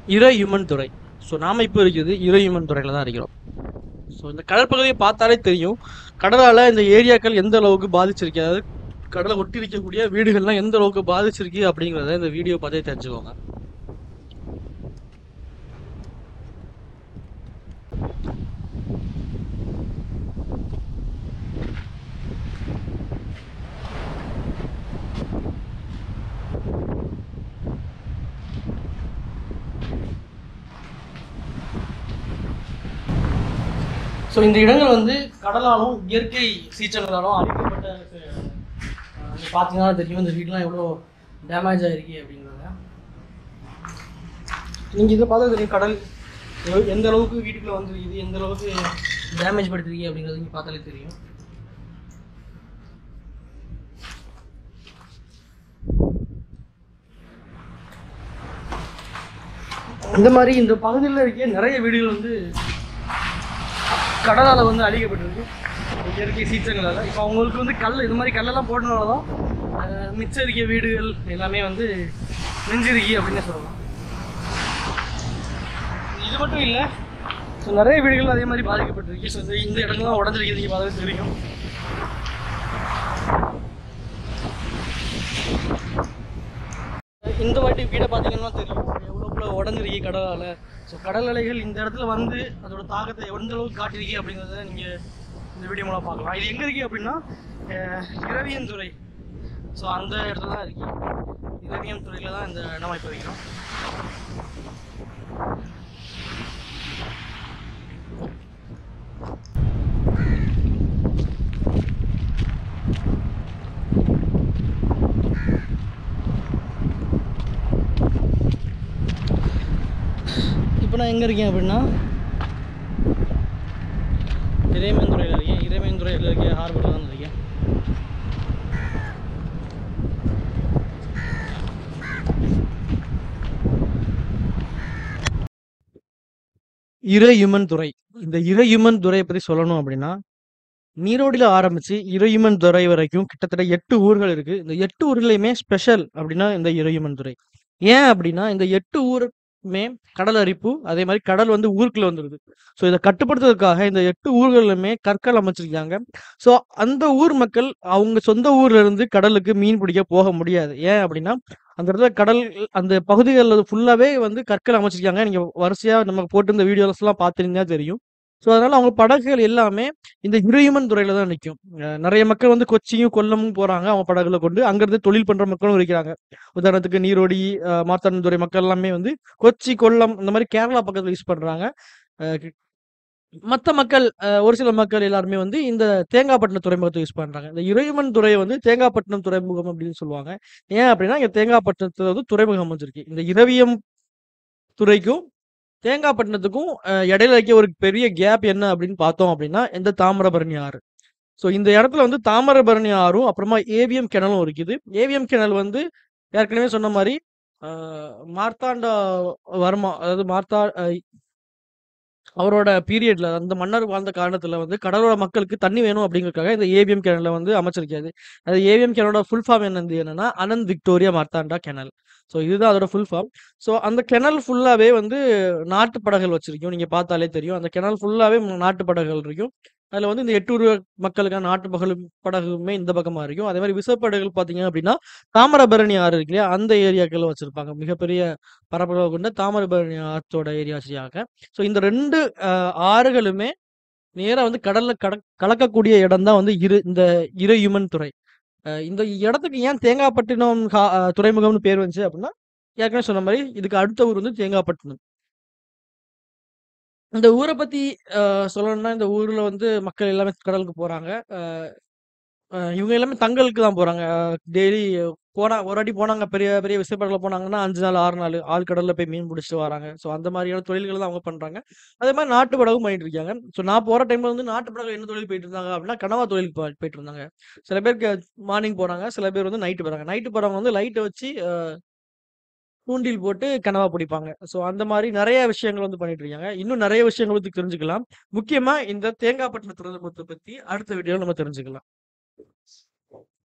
இறையுமன் துறை ஸோ நாம இப்போ இருக்கிறது இறையுமன் துறையில் தான் இருக்கிறோம் ஸோ இந்த கடற்பகுதியை பார்த்தாலே தெரியும் கடலால் இந்த ஏரியாக்கள் எந்த அளவுக்கு பாதிச்சிருக்கு அதாவது கடலை ஒட்டி இருக்கக்கூடிய வீடுகள்லாம் எந்த அளவுக்கு பாதிச்சிருக்கு அப்படிங்கிறத இந்த வீடியோ பார்த்தே தெரிஞ்சுக்கோங்க ஸோ இந்த இடங்கள் வந்து கடலாலும் இயற்கை சீற்றங்களாலும் அழிக்கப்பட்ட அஹ், நீங்க பார்த்தீங்கன்னா தெரியும் இந்த வீடுலாம் எவ்வளோ டேமேஜ் ஆகிருக்கு அப்படிங்கிறத நீங்கள் இதை பார்த்தா தெரியும் கடல் எவ்வ- எந்த அளவுக்கு வீட்டுக்குள்ளே வந்துருக்குது எந்த அளவுக்கு டேமேஜ் படுத்திருக்கு அப்படிங்கிறது நீங்கள் பார்த்தாலே தெரியும் இந்த மாதிரி இந்த பகுதியில் இருக்க நிறைய வீடுகள் வந்து கடலால் வந்து அழிக்கப்பட்டிருக்கு இயற்கை சீற்றங்களால் இப்போ அவங்களுக்கு வந்து கல் இது மாதிரி கல்லெல்லாம் போட்டனால தான் அஹ், மிச்சம் இருக்க வீடுகள் எல்லாமே வந்து நெஞ்சிருக்கி அப்படின்னு சொல்லலாம் இது மட்டும் இல்லை ஸோ நிறைய வீடுகள் அதே மாதிரி பாதிக்கப்பட்டிருக்கு ஸோ இந்த இடங்கள்லாம் உடஞ்சிருக்கு நீங்கள் பார்த்தாலே தெரியும் இந்த வாட்டி வீடை பார்த்தீங்கன்னா தெரியும் எவ்வளோக்குள்ள உடஞ்சிருக்கு கடலால் ஸோ கடல் அலைகள் இந்த இடத்துல வந்து அதோட தாக்கத்தை எந்த அளவுக்கு காட்டிருக்கு அப்படிங்கிறத நீங்கள் இந்த வீடியோ மூலம் பார்க்கலாம் இது எங்கே இருக்கு அப்படின்னா அஹ், இரவியன் துறை ஸோ அந்த இடத்துல தான் இருக்கு இரவியம் துறையில் தான் இந்த இடம் இப்போ வைக்கிறோம் இப்போ நான் எங்கே இருக்கேன் அப்படின்னா இறைமேந்துறையில் இருக்கேன் இறைமேந்துறையில் இருக்க ஹார்பரில் தான் இருக்கேன் இறையுமன் துறை இந்த இறையுமன் துறையை பற்றி சொல்லணும் அப்படின்னா நீரோடியில் ஆரம்பிச்சு இறையுமன் துறை வரைக்கும் கிட்டத்தட்ட எட்டு ஊர்கள் இருக்கு இந்த எட்டு ஊர்களையுமே ஸ்பெஷல் அப்படின்னா இந்த இறையுமன் துறை ஏன் அப்படின்னா இந்த எட்டு ஊருமே கடல் அரிப்பு அதே மாதிரி கடல் வந்து ஊருக்குள்ள வந்துருது ஸோ இதை கட்டுப்படுத்துறதுக்காக இந்த எட்டு ஊர்களுமே கற்கள் அமைச்சிருக்காங்க ஸோ அந்த ஊர் மக்கள் அவங்க சொந்த ஊர்ல இருந்து கடலுக்கு மீன் பிடிக்க போக முடியாது ஏன் அப்படின்னா அந்த இடத்துல கடல் அந்த பகுதிகளில் ஃபுல்லாவே வந்து கற்கள் அமைச்சிருக்காங்க நீங்க வரிசையா நம்ம போட்டு இந்த வீடியோஸ் எல்லாம் பார்த்துருந்தீங்கன்னா தெரியும் ஸோ அதனால அவங்க படகுகள் எல்லாமே இந்த இறையுமன் துறையில தான் நிற்கும் நிறைய மக்கள் வந்து கொச்சியும் கொல்லமும் போறாங்க அவங்க படகுல கொண்டு அங்கிருந்து தொழில் பண்ற மக்களும் இருக்கிறாங்க உதாரணத்துக்கு நீரோடி அஹ், மார்த்தாண்டத்துறை மக்கள் எல்லாமே வந்து கொச்சி கொல்லம் இந்த மாதிரி கேரளா பக்கத்துல யூஸ் பண்றாங்க அஹ், கி- மத்த மக்கள் அஹ், ஒரு சில மக்கள் எல்லாருமே வந்து இந்த தேங்காய்பட்டினம் துறைமுகத்தை யூஸ் பண்றாங்க இந்த இறையுமன் துறையை வந்து தேங்காய்பட்டினம் துறைமுகம் அப்படின்னு சொல்லுவாங்க ஏன் அப்படின்னா இங்க தேங்காய்பட்டினத்துல வந்து துறைமுகம் அமைஞ்சிருக்கு இந்த இரவியம் துறைக்கும் தேங்காய்பட்டினத்துக்கும் அஹ், இடையில இருக்க ஒரு பெரிய கேப் என்ன அப்படின்னு பார்த்தோம் அப்படின்னா இந்த தாமிரபரணி ஆறு ஸோ இந்த இடத்துல வந்து தாமிரபரணி ஆறும் அப்புறமா ஏவிஎம் கிணலும் இருக்குது ஏவிஎம் கிணல் வந்து ஏற்கனவே சொன்ன மாதிரி அஹ், மார்த்தாண்டா வர்மா அதாவது மார்த்தா அஹ், அவரோட பீரியட்ல அந்த மன்னர் வாழ்ந்த காரணத்துல வந்து கடலோர மக்களுக்கு தண்ணி வேணும் அப்படிங்கறதுக்காக இந்த ஏவிஎம் கிணலை வந்து அமைச்சிருக்காது அது ஏவிஎம் கிணலோட ஃபுல் ஃபார்ம் என்னது என்னன்னா Anant Victoria Marthanda canal so இதுதான் அதோட ஃபுல் ஃபார்ம் ஸோ அந்த கிணல் ஃபுல்லாவே வந்து நாட்டு படகுகள் வச்சிருக்கோம் நீங்க பார்த்தாலே தெரியும் அந்த கிணல் ஃபுல்லாவே நாட்டு படகுகள் இருக்கும் அதுல வந்து இந்த எட்டூர் மக்களுக்கான நாட்டு பகல் படகுமே இந்த பக்கமா இருக்கும் அதே மாதிரி விசைப்படகுகள் பாத்தீங்க அப்படின்னா தாமிரபரணி ஆறு இருக்கு இல்லையா அந்த ஏரியாக்கள் வச்சிருப்பாங்க மிகப்பெரிய பரப்பளவு கொண்ட தாமிரபரணி ஆற்றோட ஏரியாஸியாக ஸோ இந்த ரெண்டு அஹ், ஆறுகளுமே நேரா வந்து கடல்ல கட கலக்கக்கூடிய இடம் தான் வந்து இரு இந்த இறையுமன் துறை அஹ், இந்த இடத்துக்கு ஏன் தேங்காய்பட்டினம் ஹா- அஹ், துறைமுகம்னு பேர் வந்துச்சு அப்படின்னா ஏற்கனவே சொன்ன மாதிரி இதுக்கு அடுத்த ஊர் வந்து தேங்காய்பட்டினம் இந்த ஊரை பத்தி அஹ், சொல்லணும்னா இந்த ஊர்ல வந்து மக்கள் எல்லாமே கடலுக்கு போறாங்க அஹ், அஹ், இவங்க எல்லாமே தங்கலுக்கு தான் போறாங்க டெய்லி போனா ஒரு வாட்டி போனாங்க பெரிய பெரிய விசைப்படகுல போனாங்கன்னா அஞ்சு நாள் ஆறு நாள் ஆழ்கடல்ல போய் மீன் பிடிச்சிட்டு வராங்க ஸோ அந்த மாதிரியான தொழில்களை தான் அவங்க பண்றாங்க அதே மாதிரி நாட்டு படகும் பண்ணிட்டு இருக்காங்க ஸோ நான் போற டைம்ல வந்து நாட்டு படகு என்ன தொழில் போயிட்டு இருந்தாங்க அப்படின்னா கனவா தொழிலுக்கு போ- போயிட்டு இருந்தாங்க சில பேருக்கு மார்னிங் போறாங்க சில பேர் வந்து நைட்டு போறாங்க நைட்டு போறவங்க வந்து லைட்டை வச்சு அஹ், தூண்டில் போட்டு கனவா பிடிப்பாங்க ஸோ அந்த மாதிரி நிறைய விஷயங்கள் வந்து பண்ணிட்டு இருக்காங்க இன்னும் நிறைய விஷயங்கள் பத்தி தெரிஞ்சுக்கலாம் முக்கியமா இந்த தேங்காய்பட்டின துறைமுகத்தை பத்தி அடுத்த வீடியோல நம்ம தெரிஞ்சுக்கலாம்